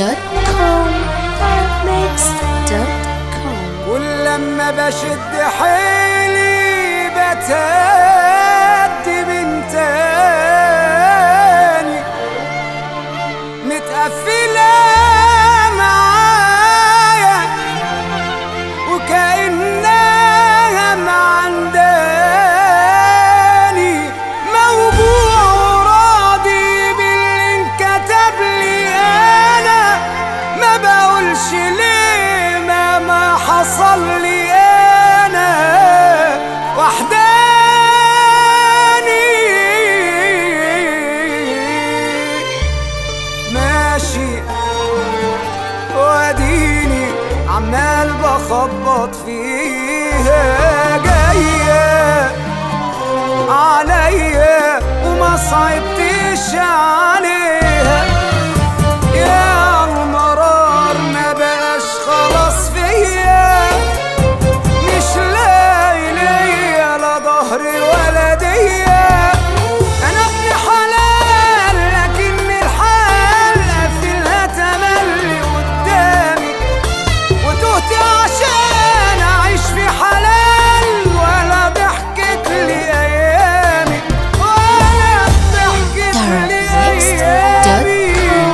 com com ولما بشد حيلي بتهدي من تاني متقفلة معايا وكأنها معنداني موجوع وراضي باللي انكتب لي انا ما بقولش ليه ما ما حصل لي انا وحداني ماشي واديني عمال بخبط فيها جاية عليا وما صعبتش عليها يا المرار ما بقاش خلاص فيا مش لاقي ليا لا ظهري ولا ديا انا ابن حلال لكن الحال قافلها تملي قدامي وتهت عشان اعيش في حلال ولا ضحكت لي ايامي ولا ضحكت لي ايامي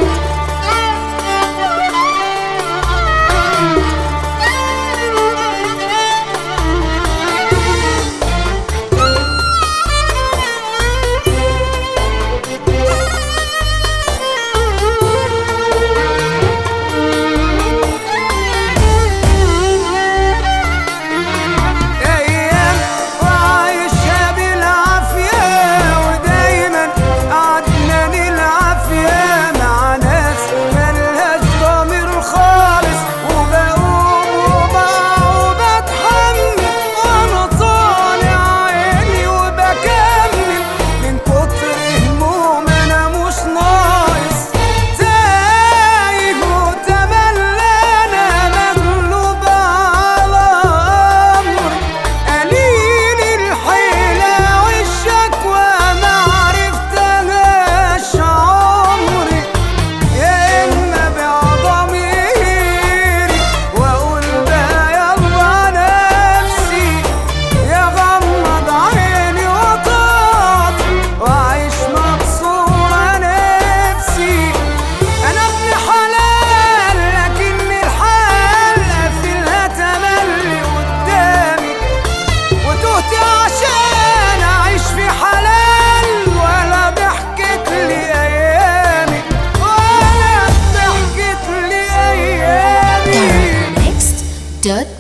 ايام وعايشها بالعافيه ودايما قعدنا نلعافيه مع ناس ملهاش ضمير خالص وبقوم وبقع وبتحمل وانا طالع عيني وبكمل من كتر هموم انا مش ناقص تايه وتملانه مغلوب على امري قليل الحيلة والشكوى ما عرفتهاش عمري يا إما بيع ضميري وأقول بقى يلا نفسي يا غمض عيني وطاطي وأعيش مكسورة نفسي أنا ابن حلال لكن الحال قافلها تملي قدامي وتهت عشان اعيش في حلال ولا ضحكت لي ايامي ولا ضحكت لي ايامي next dot